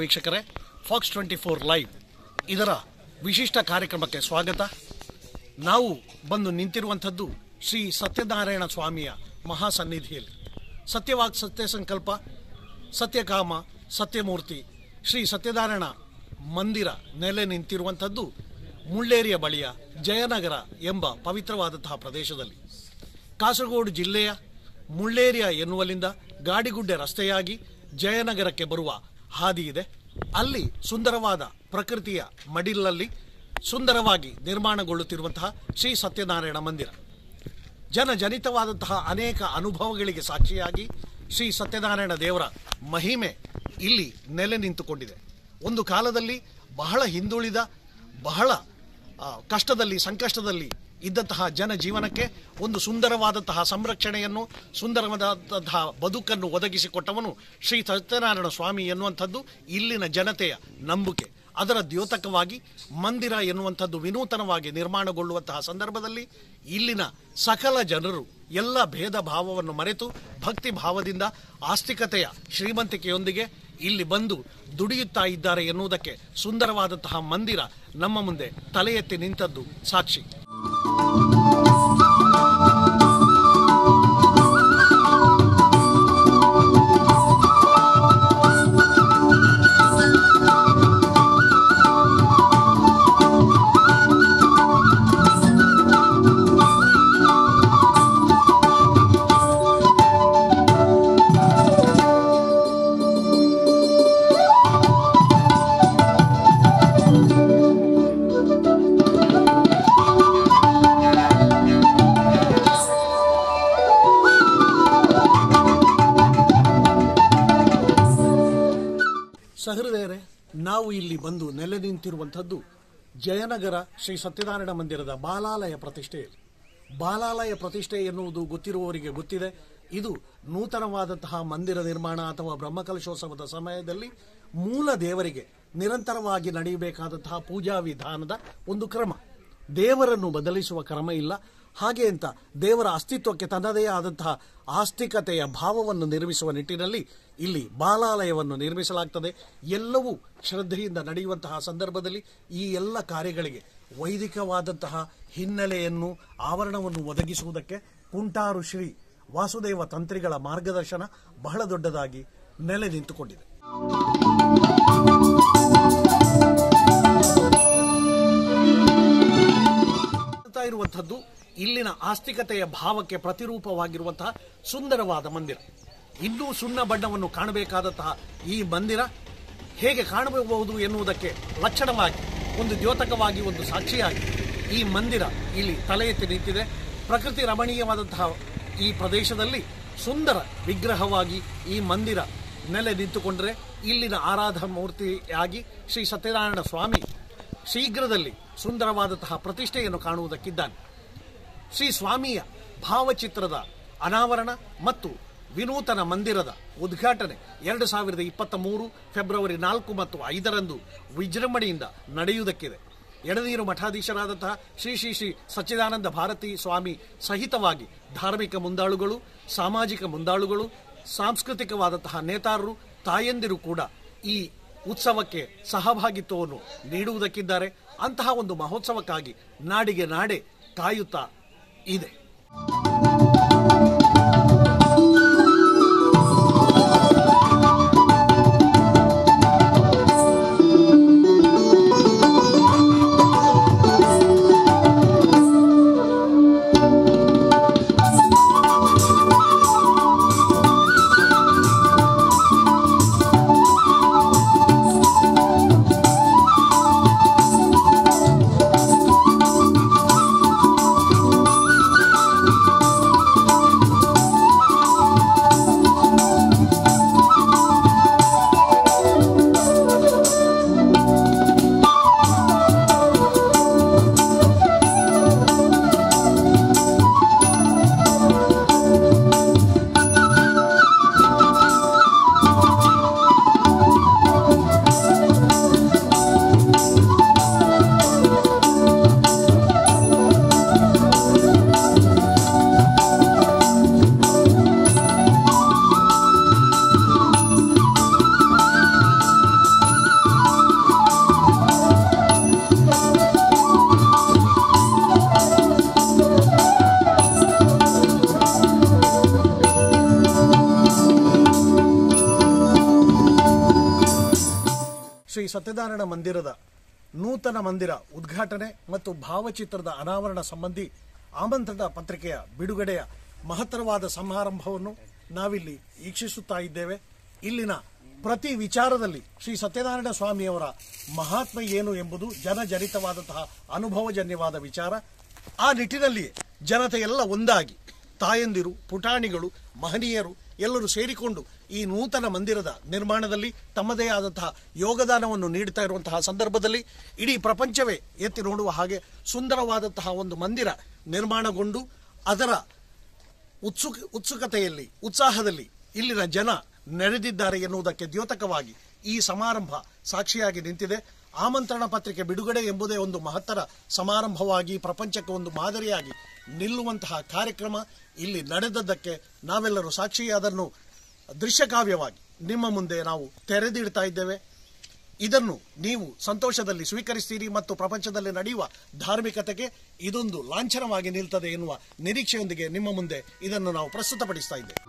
ವೀಕ್ಷಕರೇ fox twenty four live ಇದರ ವಿಶಿಷ್ಟ ಕಾರ್ಯಕ್ರಮಕ್ಕೆ ಸ್ವಾಗತ ನಾವು ಬಂದು ನಿಂತಿರುವಂಥದ್ದು ಶ್ರೀ ಸತ್ಯನಾರಾಯಣ ಸ್ವಾಮಿಯ ಮಹಾಸನ್ನಿಧಿಯಲ್ಲಿ ಸತ್ಯವಾಗ್ ಸತ್ಯ ಸಂಕಲ್ಪ ಸತ್ಯಕಾಮ ಸತ್ಯಮೂರ್ತಿ ಶ್ರೀ ಸತ್ಯನಾರಾಯಣ ಮಂದಿರ ನೆಲೆ ನಿಂತಿರುವಂಥದ್ದು ಮುಳ್ಳೇರಿಯ ಬಳಿಯ ಜಯನಗರ ಎಂಬ ಪವಿತ್ರವಾದಂತಹ ಪ್ರದೇಶದಲ್ಲಿ ಕಾಸರಗೋಡು ಜಿಲ್ಲೆಯ ಮುಳ್ಳೇರಿಯ ಎನ್ನುವಲ್ಲಿಂದ ಗಾಡಿಗುಡ್ಡೆ ರಸ್ತೆಯಾಗಿ ಜಯನಗರಕ್ಕೆ ಬರುವ ಹಾದಿ ಇದೆ ಅಲ್ಲಿ ಸುಂದರವಾದ ಪ್ರಕೃತಿಯ ಮಡಿಲಲ್ಲಿ ಸುಂದರವಾಗಿ ನಿರ್ಮಾಣಗೊಳ್ಳುತ್ತಿರುವಂತಹ ಶ್ರೀ ಸತ್ಯನಾರಾಯಣ ಮಂದಿರ ಜನಜನಿತವಾದಂತಹ ಅನೇಕ ಅನುಭವಗಳಿಗೆ ಸಾಕ್ಷಿಯಾಗಿ ಶ್ರೀ ಸತ್ಯನಾರಾಯಣ ದೇವರ ಮಹಿಮೆ ಇಲ್ಲಿ ನೆಲೆ ನಿಂತುಕೊಂಡಿದೆ ಒಂದು ಕಾಲದಲ್ಲಿ ಬಹಳ ಹಿಂದುಳಿದ ಬಹಳ ಆ, ಕಷ್ಟದಲ್ಲಿ ಸಂಕಷ್ಟದಲ್ಲಿ ಇದ್ದಂತಹ ಜನಜೀವನಕ್ಕೆ ಒಂದು ಸುಂದರವಾದಂತಹ ಸಂರಕ್ಷಣೆಯನ್ನು ಸುಂದರವಾದಂತಹ ಬದುಕನ್ನು ಒದಗಿಸಿಕೊಟ್ಟವನು ಶ್ರೀ ಸತ್ಯನಾರಾಯಣ ಸ್ವಾಮಿ ಎನ್ನುವಂಥದ್ದು ಇಲ್ಲಿನ ಜನತೆಯ ನಂಬಿಕೆ ಅದರ ದ್ಯೋತಕವಾಗಿ ಮಂದಿರ ಎನ್ನುವಂಥದ್ದು ವಿನೂತನವಾಗಿ ನಿರ್ಮಾಣಗೊಳ್ಳುವಂತಹ ಸಂದರ್ಭದಲ್ಲಿ ಇಲ್ಲಿನ ಸಕಲ ಜನರು ಎಲ್ಲ ಭೇದ ಭಾವವನ್ನು ಮರೆತು ಭಕ್ತಿ ಭಾವದಿಂದ ಆಸ್ತಿಕತೆಯ ಶ್ರೀಮಂತಿಕೆಯೊಂದಿಗೆ ಇಲ್ಲಿ ಬಂದು ದುಡಿಯುತ್ತಾ ಇದ್ದಾರೆ ಎನ್ನುವುದಕ್ಕೆ ಸುಂದರವಾದಂತಹ ಮಂದಿರ ನಮ್ಮ ಮುಂದೆ ತಲೆ ಎತ್ತಿ ನಿಂತದ್ದು ಸಾಕ್ಷಿ ಸಹೃದಯರೇ ನಾವು ಇಲ್ಲಿ ಬಂದು ನೆಲೆ ನಿಂತಿರುವಂಥದ್ದು ಜಯನಗರ ಶ್ರೀ ಸತ್ಯನಾರಾಯಣ ಮಂದಿರದ ಬಾಲಾಲಯ ಪ್ರತಿಷ್ಠೆಯಲ್ಲಿ ಬಾಲಾಲಯ ಪ್ರತಿಷ್ಠೆ ಎನ್ನುವುದು ಗೊತ್ತಿರುವವರಿಗೆ ಗೊತ್ತಿದೆ ಇದು ನೂತನವಾದಂತಹ ಮಂದಿರ ನಿರ್ಮಾಣ ಅಥವಾ ಬ್ರಹ್ಮಕಲಶೋತ್ಸವದ ಸಮಯದಲ್ಲಿ ಮೂಲ ದೇವರಿಗೆ ನಿರಂತರವಾಗಿ ನಡೆಯಬೇಕಾದಂತಹ ಪೂಜಾ ವಿಧಾನದ ಒಂದು ಕ್ರಮ ದೇವರನ್ನು ಬದಲಿಸುವ ಕ್ರಮ ಇಲ್ಲ ಹಾಗೆ ಅಂತ ದೇವರ ಅಸ್ತಿತ್ವಕ್ಕೆ ತನ್ನದೇ ಆದಂತಹ ಆಸ್ತಿಕತೆಯ ಭಾವವನ್ನು ನಿರ್ಮಿಸುವ ನಿಟ್ಟಿನಲ್ಲಿ ಇಲ್ಲಿ ಬಾಲಾಲಯವನ್ನು ನಿರ್ಮಿಸಲಾಗ್ತದೆ ಎಲ್ಲವೂ ಶ್ರದ್ಧೆಯಿಂದ ನಡೆಯುವಂತಹ ಸಂದರ್ಭದಲ್ಲಿ ಈ ಎಲ್ಲ ಕಾರ್ಯಗಳಿಗೆ ವೈದಿಕವಾದಂತಹ ಹಿನ್ನೆಲೆಯನ್ನು ಆವರಣವನ್ನು ಒದಗಿಸುವುದಕ್ಕೆ ಕುಂಟಾರು ಶ್ರೀ ವಾಸುದೇವ ತಂತ್ರಿಗಳ ಮಾರ್ಗದರ್ಶನ ಬಹಳ ದೊಡ್ಡದಾಗಿ ನೆಲೆ ನಿಂತುಕೊಂಡಿದೆ ಕಾಣ್ತಾ ಇರುವಂಥದ್ದು ಇಲ್ಲಿನ ಆಸ್ತಿಕತೆಯ ಭಾವಕ್ಕೆ ಪ್ರತಿರೂಪವಾಗಿರುವಂತಹ ಸುಂದರವಾದ ಮಂದಿರ ಇನ್ನೂ ಸುಣ್ಣ ಬಣ್ಣವನ್ನು ಕಾಣಬೇಕಾದಂತಹ ಈ ಮಂದಿರ ಹೇಗೆ ಕಾಣಬಹುದು ಎನ್ನುವುದಕ್ಕೆ ಲಕ್ಷಣವಾಗಿ ಒಂದು ದ್ಯೋತಕವಾಗಿ ಒಂದು ಸಾಕ್ಷಿಯಾಗಿ ಈ ಮಂದಿರ ಇಲ್ಲಿ ತಲೆ ಎತ್ತಿ ನಿಂತಿದೆ ಪ್ರಕೃತಿ ರಮಣೀಯವಾದಂತಹ ಈ ಪ್ರದೇಶದಲ್ಲಿ ಸುಂದರ ವಿಗ್ರಹವಾಗಿ ಈ ಮಂದಿರ ನೆಲೆ ನಿಂತುಕೊಂಡರೆ ಇಲ್ಲಿನ ಆರಾಧ ಮೂರ್ತಿಯಾಗಿ ಶ್ರೀ ಸತ್ಯನಾರಾಯಣ ಸ್ವಾಮಿ ಶೀಘ್ರದಲ್ಲಿ ಸುಂದರವಾದಂತಹ ಪ್ರತಿಷ್ಠೆಯನ್ನು ಕಾಣುವುದಕ್ಕಿದ್ದಾನೆ ಶ್ರೀ ಸ್ವಾಮಿಯ ಭಾವಚಿತ್ರದ ಅನಾವರಣ ಮತ್ತು ವಿನೂತನ ಮಂದಿರದ ಉದ್ಘಾಟನೆ ಎರಡು ಸಾವಿರದ ಇಪ್ಪತ್ತ ಮೂರು ಫೆಬ್ರವರಿ ನಾಲ್ಕು ಮತ್ತು ಐದರಂದು ವಿಜೃಂಭಣೆಯಿಂದ ನಡೆಯುವುದಕ್ಕಿದೆ ಎಡನೀರು ಮಠಾಧೀಶರಾದಂತಹ ಶ್ರೀ ಶ್ರೀ ಶ್ರೀ ಸಚ್ಚಿದಾನಂದ ಭಾರತಿ ಸ್ವಾಮಿ ಸಹಿತವಾಗಿ ಧಾರ್ಮಿಕ ಮುಂದಾಳುಗಳು ಸಾಮಾಜಿಕ ಮುಂದಾಳುಗಳು ಸಾಂಸ್ಕೃತಿಕವಾದಂತಹ ನೇತಾರರು ತಾಯಂದಿರು ಕೂಡ ಈ ಉತ್ಸವಕ್ಕೆ ಸಹಭಾಗಿತ್ವವನ್ನು ನೀಡುವುದಕ್ಕಿದ್ದಾರೆ ಅಂತಹ ಒಂದು ಮಹೋತ್ಸವಕ್ಕಾಗಿ ನಾಡಿಗೆ ನಾಡೆ ಕಾಯುತ್ತಾ ಇದೆ ಸತ್ಯನಾರಾಯಣ ಮಂದಿರದ ನೂತನ ಮಂದಿರ ಉದ್ಘಾಟನೆ ಮತ್ತು ಭಾವಚಿತ್ರದ ಅನಾವರಣ ಸಂಬಂಧಿ ಆಮಂತ್ರಣ ಪತ್ರಿಕೆಯ ಬಿಡುಗಡೆಯ ಮಹತ್ತರವಾದ ಸಮಾರಂಭವನ್ನು ನಾವಿಲ್ಲಿ ವೀಕ್ಷಿಸುತ್ತಾ ಇದ್ದೇವೆ ಇಲ್ಲಿನ ಪ್ರತಿ ವಿಚಾರದಲ್ಲಿ ಶ್ರೀ ಸತ್ಯನಾರಾಯಣ ಸ್ವಾಮಿಯವರ ಮಹಾತ್ಮ ಏನು ಎಂಬುದು ಜನಜನಿತವಾದಂತಹ ಅನುಭವಜನ್ಯವಾದ ವಿಚಾರ ಆ ನಿಟ್ಟಿನಲ್ಲಿ ಜನತೆ ಎಲ್ಲ ಒಂದಾಗಿ ತಾಯಂದಿರು ಪುಟಾಣಿಗಳು ಮಹನೀಯರು ಎಲ್ಲರೂ ಸೇರಿಕೊಂಡು ಈ ನೂತನ ಮಂದಿರದ ನಿರ್ಮಾಣದಲ್ಲಿ ತಮ್ಮದೇ ಆದಂತಹ ಯೋಗದಾನವನ್ನು ನೀಡುತ್ತಾ ಇರುವಂತಹ ಸಂದರ್ಭದಲ್ಲಿ ಇಡೀ ಪ್ರಪಂಚವೇ ಎತ್ತಿ ನೋಡುವ ಹಾಗೆ ಸುಂದರವಾದಂತಹ ಒಂದು ಮಂದಿರ ನಿರ್ಮಾಣಗೊಂಡು ಅದರ ಉತ್ಸುಕ ಉತ್ಸುಕತೆಯಲ್ಲಿ ಉತ್ಸಾಹದಲ್ಲಿ ಇಲ್ಲಿನ ಜನ ನೆರೆದಿದ್ದಾರೆ ಎನ್ನುವುದಕ್ಕೆ ದ್ಯೋತಕವಾಗಿ ಈ ಸಮಾರಂಭ ಸಾಕ್ಷಿಯಾಗಿ ನಿಂತಿದೆ ಆಮಂತ್ರಣ ಪತ್ರಿಕೆ ಬಿಡುಗಡೆ ಎಂಬುದೇ ಒಂದು ಮಹತ್ತರ ಸಮಾರಂಭವಾಗಿ ಪ್ರಪಂಚಕ್ಕೆ ಒಂದು ಮಾದರಿಯಾಗಿ ನಿಲ್ಲುವಂತಹ ಕಾರ್ಯಕ್ರಮ ಇಲ್ಲಿ ನಡೆದದ್ದಕ್ಕೆ ನಾವೆಲ್ಲರೂ ಸಾಕ್ಷಿ ಅದನ್ನು ದೃಶ್ಯಕಾವ್ಯವಾಗಿ ನಿಮ್ಮ ಮುಂದೆ ನಾವು ತೆರೆದಿಡ್ತಾ ಇದ್ದೇವೆ ಇದನ್ನು ನೀವು ಸಂತೋಷದಲ್ಲಿ ಸ್ವೀಕರಿಸ್ತೀರಿ ಮತ್ತು ಪ್ರಪಂಚದಲ್ಲಿ ನಡೆಯುವ ಧಾರ್ಮಿಕತೆಗೆ ಇದೊಂದು ಲಾಂಛನವಾಗಿ ನಿಲ್ತದೆ ಎನ್ನುವ ನಿರೀಕ್ಷೆಯೊಂದಿಗೆ ನಿಮ್ಮ ಮುಂದೆ ಇದನ್ನು ನಾವು ಪ್ರಸ್ತುತಪಡಿಸ್ತಾ ಇದ್ದೇವೆ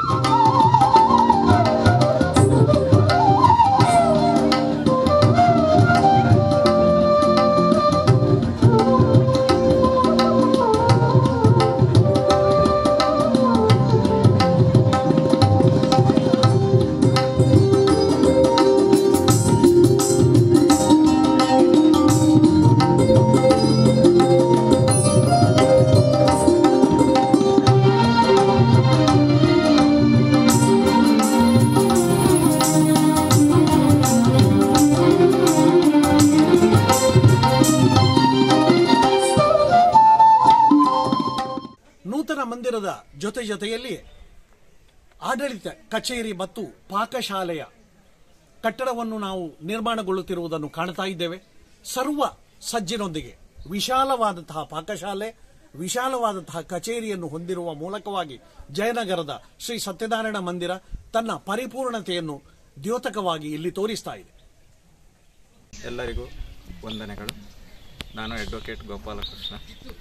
ನೂತನ ಮಂದಿರದ ಜೊತೆ ಜೊತೆಯಲ್ಲಿ ಆಡಳಿತ ಕಚೇರಿ ಮತ್ತು ಪಾಕಶಾಲೆಯ ಕಟ್ಟಡವನ್ನು ನಾವು ನಿರ್ಮಾಣಗೊಳ್ಳುತ್ತಿರುವುದನ್ನು ಕಾಣ್ತಾ ಇದ್ದೇವೆ ಸರ್ವ ಸಜ್ಜಿನೊಂದಿಗೆ ವಿಶಾಲವಾದಂತಹ ಪಾಕಶಾಲೆ ವಿಶಾಲವಾದಂತಹ ಕಚೇರಿಯನ್ನು ಹೊಂದಿರುವ ಮೂಲಕವಾಗಿ ಜಯನಗರದ ಶ್ರೀ ಸತ್ಯನಾರಾಯಣ ಮಂದಿರ ತನ್ನ ಪರಿಪೂರ್ಣತೆಯನ್ನು ದ್ಯೋತಕವಾಗಿ ಇಲ್ಲಿ ತೋರಿಸ್ತಾ ಇದೆ ಎಲ್ಲರಿಗೂ ವಂದನೆಗಳು ನಾನು ಅಡ್ವೊಕೇಟ್ ಗೋಪಾಲಕೃಷ್ಣ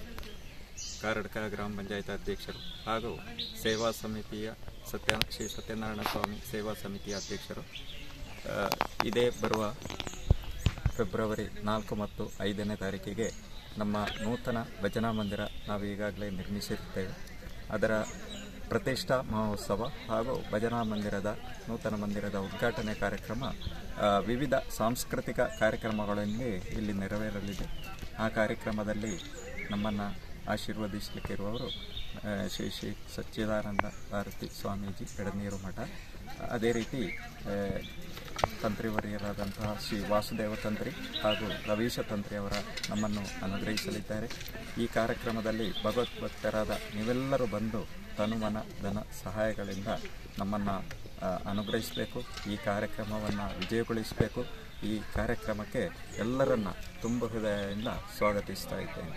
ಕಾರಡ್ಕ ಗ್ರಾಮ ಪಂಚಾಯತ್ ಅಧ್ಯಕ್ಷರು ಹಾಗೂ ಸೇವಾ ಸಮಿತಿಯ ಸತ್ಯ ಶ್ರೀ ಸತ್ಯನಾರಾಯಣ ಸ್ವಾಮಿ ಸೇವಾ ಸಮಿತಿಯ ಅಧ್ಯಕ್ಷರು ಆ, ಇದೇ ಬರುವ ಫೆಬ್ರವರಿ ನಾಲ್ಕು ಮತ್ತು ಐದನೇ ತಾರೀಕಿಗೆ ನಮ್ಮ ನೂತನ ಭಜನಾ ಮಂದಿರ ನಾವು ಈಗಾಗಲೇ ನಿರ್ಮಿಸಿರುತ್ತೇವೆ ಅದರ ಪ್ರತಿಷ್ಠಾ ಮಹೋತ್ಸವ ಹಾಗೂ ಭಜನಾ ಮಂದಿರದ ನೂತನ ಮಂದಿರದ ಉದ್ಘಾಟನೆ ಕಾರ್ಯಕ್ರಮ ಆ, ವಿವಿಧ ಸಾಂಸ್ಕೃತಿಕ ಕಾರ್ಯಕ್ರಮಗಳಲ್ಲಿ ಇಲ್ಲಿ ನೆರವೇರಲಿದೆ ಆ ಕಾರ್ಯಕ್ರಮದಲ್ಲಿ ನಮ್ಮನ್ನು ಆಶೀರ್ವದಿಸಲಿಕ್ಕಿರುವವರು ಆ, ಶ್ರೀ ಶ್ರೀ ಸಚ್ಚಿದಾನಂದ ಭಾರತಿ ಸ್ವಾಮೀಜಿ ಎಡನೀರು ಮಠ ಅದೇ ರೀತಿ ಆ, ತಂತ್ರಿವರಿಯರಾದಂತಹ ಶ್ರೀ ವಾಸುದೇವ ತಂತ್ರಿ ಹಾಗೂ ರವೀಶ ತಂತ್ರಿ ಅವರ ನಮ್ಮನ್ನು ಅನುಗ್ರಹಿಸಲಿದ್ದಾರೆ ಈ ಕಾರ್ಯಕ್ರಮದಲ್ಲಿ ಭಗವದ್ಭಕ್ತರಾದ ನೀವೆಲ್ಲರೂ ಬಂದು ತನುಮನ ಧನ ಸಹಾಯಗಳಿಂದ ನಮ್ಮನ್ನು ಅನುಗ್ರಹಿಸಬೇಕು ಈ ಕಾರ್ಯಕ್ರಮವನ್ನು ವಿಜಯಗೊಳಿಸಬೇಕು ಈ ಕಾರ್ಯಕ್ರಮಕ್ಕೆ ಎಲ್ಲರನ್ನ ತುಂಬ ಹೃದಯದಿಂದ ಸ್ವಾಗತಿಸ್ತಾ ಇದ್ದೇನೆ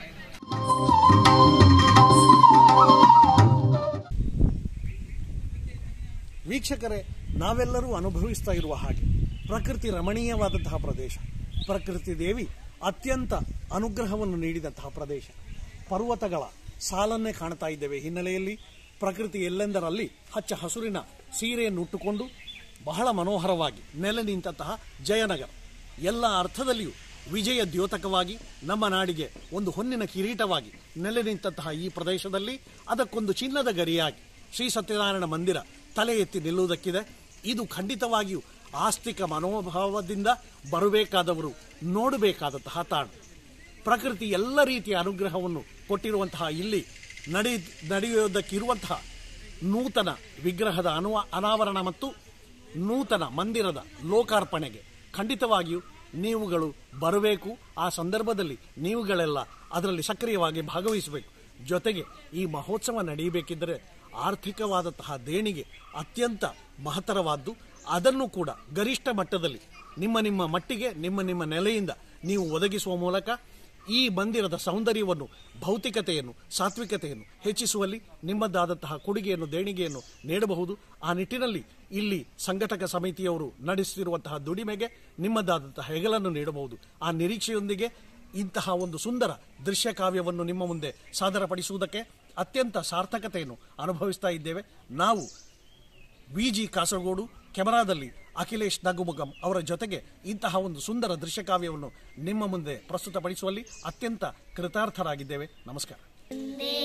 ವೀಕ್ಷಕರೇ ನಾವೆಲ್ಲರೂ ಅನುಭವಿಸ್ತಾ ಇರುವ ಹಾಗೆ ಪ್ರಕೃತಿ ರಮಣೀಯವಾದಂತಹ ಪ್ರದೇಶ ಪ್ರಕೃತಿ ದೇವಿ ಅತ್ಯಂತ ಅನುಗ್ರಹವನ್ನು ನೀಡಿದಂತಹ ಪ್ರದೇಶ ಪರ್ವತಗಳ ಸಾಲನ್ನೇ ಕಾಣ್ತಾ ಇದ್ದೇವೆ ಹಿನ್ನೆಲೆಯಲ್ಲಿ ಪ್ರಕೃತಿ ಎಲ್ಲೆಂದರಲ್ಲಿ ಹಚ್ಚ ಹಸುರಿನ ಸೀರೆಯನ್ನು ಉಟ್ಟುಕೊಂಡು ಬಹಳ ಮನೋಹರವಾಗಿ ನೆಲೆ ನಿಂತಹ ಜಯನಗರ ಎಲ್ಲ ಅರ್ಥದಲ್ಲಿಯೂ ವಿಜಯ ದ್ಯೋತಕವಾಗಿ ನಮ್ಮ ನಾಡಿಗೆ ಒಂದು ಹೊನ್ನಿನ ಕಿರೀಟವಾಗಿ ನೆಲೆ ನಿಂತಹ ಈ ಪ್ರದೇಶದಲ್ಲಿ ಅದಕ್ಕೊಂದು ಚಿನ್ನದ ಗರಿಯಾಗಿ ಶ್ರೀ ಸತ್ಯನಾರಾಯಣ ಮಂದಿರ ತಲೆ ಎತ್ತಿ ನಿಲ್ಲುವುದಕ್ಕಿದೆ ಇದು ಖಂಡಿತವಾಗಿಯೂ ಆಸ್ತಿಕ ಮನೋಭಾವದಿಂದ ಬರಬೇಕಾದವರು ನೋಡಬೇಕಾದಂತಹ ತಾಣ ಪ್ರಕೃತಿ ಎಲ್ಲ ರೀತಿಯ ಅನುಗ್ರಹವನ್ನು ಕೊಟ್ಟಿರುವಂತಹ ಇಲ್ಲಿ ನಡೆ ನಡೆಯುವುದಕ್ಕಿರುವಂತಹ ನೂತನ ವಿಗ್ರಹದ ಅನುವ ಅನಾವರಣ ಮತ್ತು ನೂತನ ಮಂದಿರದ ಲೋಕಾರ್ಪಣೆಗೆ ಖಂಡಿತವಾಗಿಯೂ ನೀವುಗಳು ಬರಬೇಕು ಆ ಸಂದರ್ಭದಲ್ಲಿ ನೀವುಗಳೆಲ್ಲ ಅದರಲ್ಲಿ ಸಕ್ರಿಯವಾಗಿ ಭಾಗವಹಿಸಬೇಕು ಜೊತೆಗೆ ಈ ಮಹೋತ್ಸವ ನಡೆಯಬೇಕಿದ್ದರೆ ಆರ್ಥಿಕವಾದಂತಹ ದೇಣಿಗೆ ಅತ್ಯಂತ ಮಹತ್ತರವಾದ್ದು ಅದನ್ನು ಕೂಡ ಗರಿಷ್ಠ ಮಟ್ಟದಲ್ಲಿ ನಿಮ್ಮ ನಿಮ್ಮ ಮಟ್ಟಿಗೆ ನಿಮ್ಮ ನಿಮ್ಮ ನೆಲೆಯಿಂದ ನೀವು ಒದಗಿಸುವ ಮೂಲಕ ಈ ಮಂದಿರದ ಸೌಂದರ್ಯವನ್ನು ಭೌತಿಕತೆಯನ್ನು ಸಾತ್ವಿಕತೆಯನ್ನು ಹೆಚ್ಚಿಸುವಲ್ಲಿ ನಿಮ್ಮದಾದಂತಹ ಕೊಡುಗೆಯನ್ನು ದೇಣಿಗೆಯನ್ನು ನೀಡಬಹುದು ಆ ನಿಟ್ಟಿನಲ್ಲಿ ಇಲ್ಲಿ ಸಂಘಟಕ ಸಮಿತಿಯವರು ನಡೆಸುತ್ತಿರುವಂತಹ ದುಡಿಮೆಗೆ ನಿಮ್ಮದಾದಂತಹ ಹೆಗಲನ್ನು ನೀಡಬಹುದು ಆ ನಿರೀಕ್ಷೆಯೊಂದಿಗೆ ಇಂತಹ ಒಂದು ಸುಂದರ ದೃಶ್ಯ ಕಾವ್ಯವನ್ನು ನಿಮ್ಮ ಮುಂದೆ ಸಾದರಪಡಿಸುವುದಕ್ಕೆ ಅತ್ಯಂತ ಸಾರ್ಥಕತೆಯನ್ನು ಅನುಭವಿಸ್ತಾ ಇದ್ದೇವೆ ನಾವು ವಿಜಿ ಕಾಸರಗೋಡು ಕೆಮರಾದಲ್ಲಿ ಅಖಿಲೇಶ್ ನಗುಮುಗಂ ಅವರ ಜೊತೆಗೆ ಇಂತಹ ಒಂದು ಸುಂದರ ದೃಶ್ಯಕಾವ್ಯವನ್ನು ನಿಮ್ಮ ಮುಂದೆ ಪ್ರಸ್ತುತಪಡಿಸುವಲ್ಲಿ ಅತ್ಯಂತ ಕೃತಾರ್ಥರಾಗಿದ್ದೇವೆ ನಮಸ್ಕಾರ वन्दे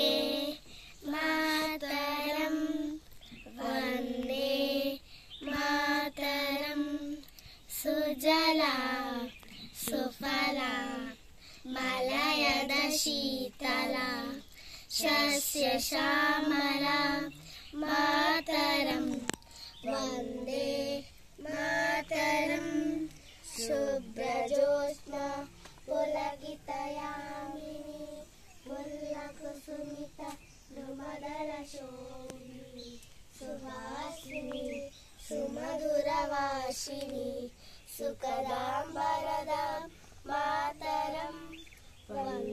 मातरं वन्दे मातरं सुजला सुफला मलयद शीतला शस्यश्यामला मातरं वन्दे मातरं शुभ्रजोत्स्ना पुलकितयामिनी मुल्लकुसुमित नृमदलशोभिनि सुहासिनि सुमधुरवासिनि सुखदाम्बरदां मातरं वन्दे